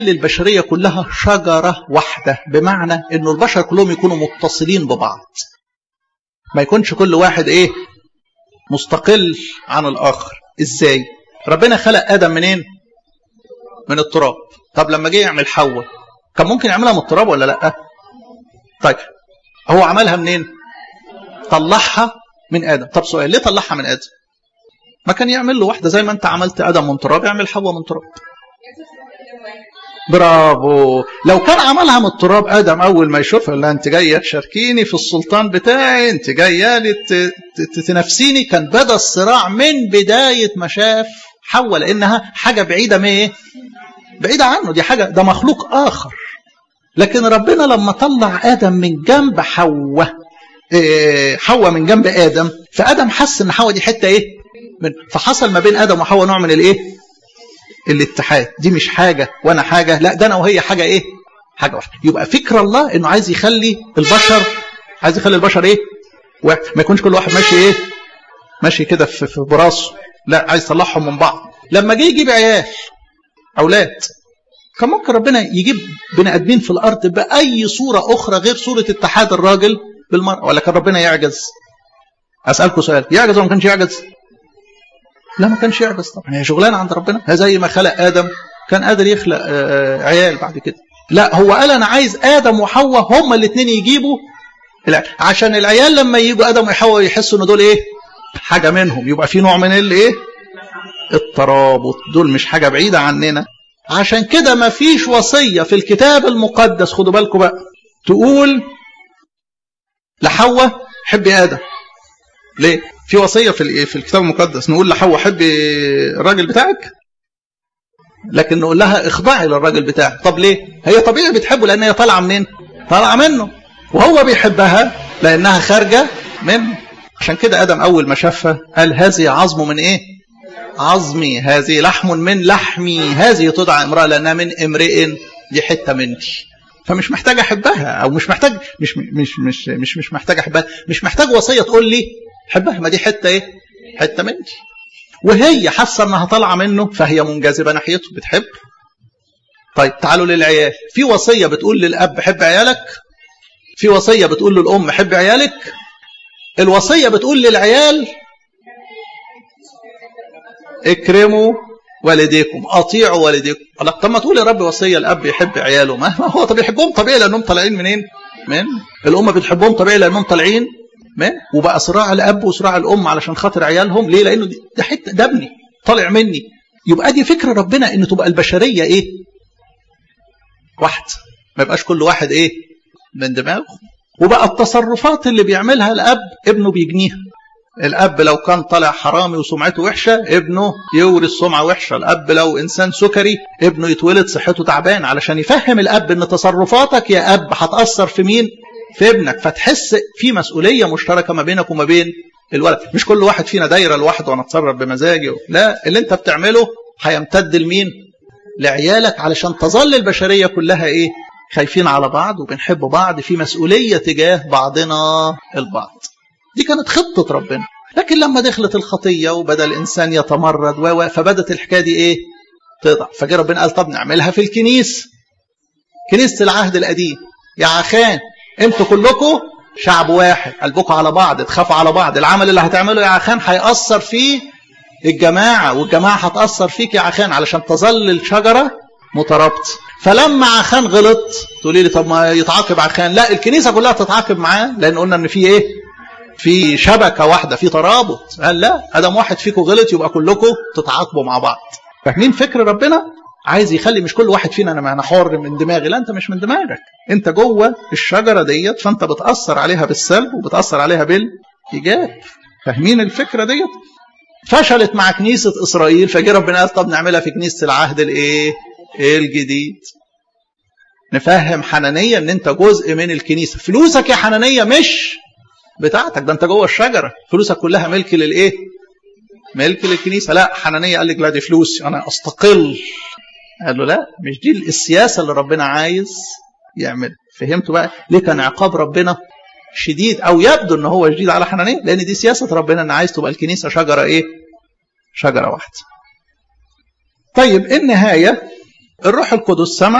البشرية كلها شجرة واحدة بمعنى انه البشر كلهم يكونوا متصلين ببعض ما يكونش كل واحد ايه مستقل عن الاخر ازاي ربنا خلق ادم منين من التراب طب لما جه يعمل حواء كان ممكن يعملها من التراب ولا لا طيب هو عملها منين طلعها من ادم طب سؤال ليه طلعها من ادم ما كان يعمل له واحده زي ما انت عملت ادم من تراب يعمل حواء من تراب برافو لو كان عملها من التراب ادم اول ما يشوفها لا انت جايه تشاركيني في السلطان بتاعي انت جايه لي تنافسيني كان بدا الصراع من بدايه ما شاف حواء لانها حاجه بعيده من ايه بعيده عنه دي حاجه ده مخلوق اخر لكن ربنا لما طلع ادم من جنب حواء إيه حواء من جنب ادم فادم حس ان حواء دي حته ايه من فحصل ما بين ادم وحواء نوع من الايه الاتحاد دي مش حاجة وانا حاجة لا ده انا وهي حاجة ايه حاجة واحدة يبقى فكر الله انه عايز يخلي البشر عايز يخلي البشر ايه واحد ما يكونش كل واحد ماشي ايه ماشي كده في, في براسه لا عايز يطلعهم من بعض لما جه يجيب عيال اولاد كان ممكن ربنا يجيب بني ادمين في الارض باي صورة اخرى غير صورة اتحاد الراجل بالمرأة ولا كان ربنا يعجز اسالكم سؤال يعجز ولا ما كانش يعجز لا ما كانش يعجز طبعا هي شغلانه عند ربنا زي ما خلق ادم كان قادر يخلق عيال بعد كده لا هو قال انا عايز ادم وحواء هما الاثنين يجيبوا لا عشان العيال لما يجوا ادم وحواء يحسوا ان دول ايه حاجه منهم يبقى في نوع من الايه الترابط دول مش حاجه بعيده عننا عشان كده ما فيش وصيه في الكتاب المقدس خدوا بالكم بقى تقول لحواء حبي ادم ليه في وصية في في الكتاب المقدس نقول لحواء حبي الراجل بتاعك لكن نقول لها اخضعي للراجل بتاعك طب ليه هي طبيعي بتحبه لان هي طالعه منين طالعه منه وهو بيحبها لانها خارجه منه عشان كده ادم اول ما شافها قال هذه عظم من ايه عظمي هذه لحم من لحمي هذه تدعى امراه لانها من امرئ دي حته مني فمش محتاج احبها او مش محتاج مش مش مش مش مش محتاج احبها مش محتاج وصيه تقول لي حبها ما دي حته ايه حته مني وهي حاسه انها طالعه منه فهي منجذبه ناحيته بتحب طيب تعالوا للعيال في وصيه بتقول للاب حب عيالك في وصيه بتقول للام حب عيالك الوصيه بتقول للعيال اكرموا والديكم اطيعوا والديكم الله طب ما تقول يا رب وصيه الاب يحب عياله ما هو طب يحبهم طبيعي لانهم طالعين منين من الام بتحبهم طبيعي لانهم طالعين من وبقى صراع الاب وصراع الام علشان خاطر عيالهم ليه لانه ده حته ده ابني طالع مني يبقى دي فكره ربنا ان تبقى البشريه ايه واحد ما يبقاش كل واحد ايه من دماغه وبقى التصرفات اللي بيعملها الاب ابنه بيجنيها الاب لو كان طالع حرامي وسمعته وحشه ابنه يورث سمعه وحشه الاب لو انسان سكري ابنه يتولد صحته تعبان علشان يفهم الاب ان تصرفاتك يا اب هتاثر في مين في ابنك فتحس في مسؤوليه مشتركه ما بينك وما بين الولد مش كل واحد فينا دايره لوحده وانا اتصرف بمزاجي لا اللي انت بتعمله هيمتد لمين لعيالك علشان تظل البشريه كلها ايه خايفين على بعض وبنحب بعض في مسؤوليه تجاه بعضنا البعض دي كانت خطه ربنا لكن لما دخلت الخطيه وبدا الانسان يتمرد و فبدت الحكايه دي ايه تضعف فجاء ربنا قال طب نعملها في الكنيسه كنيسه العهد القديم يا عخان انتوا كلكم شعب واحد قلبكم على بعض تخافوا على بعض العمل اللي هتعمله يا عخان هيأثر فيه الجماعة والجماعة هتأثر فيك يا عخان علشان تظل الشجرة مترابطة فلما عخان غلط تقولي لي طب ما يتعاقب عخان لا الكنيسة كلها تتعاقب معاه لأن قلنا إن في إيه في شبكة واحدة في ترابط قال لا ادم واحد فيكم غلط يبقى كلكم تتعاقبوا مع بعض فاهمين فكر ربنا عايز يخلي مش كل واحد فينا انا انا حر من دماغي لا انت مش من دماغك انت جوه الشجره ديت فانت بتاثر عليها بالسلب وبتاثر عليها بالايجاب فاهمين الفكره ديت فشلت مع كنيسه اسرائيل فجه ربنا قال طب نعملها في كنيسه العهد الايه الجديد نفهم حنانيه ان انت جزء من الكنيسه فلوسك يا حنانيه مش بتاعتك ده انت جوه الشجره فلوسك كلها ملك للايه ملك للكنيسه لا حنانيه قال لك لا دي فلوسي انا استقل قال له لا مش دي السياسه اللي ربنا عايز يعمل فهمتوا بقى ليه كان عقاب ربنا شديد او يبدو ان هو شديد على حنانيه لان دي سياسه ربنا ان عايز تبقى الكنيسه شجره ايه شجره واحده طيب النهايه الروح القدس سمع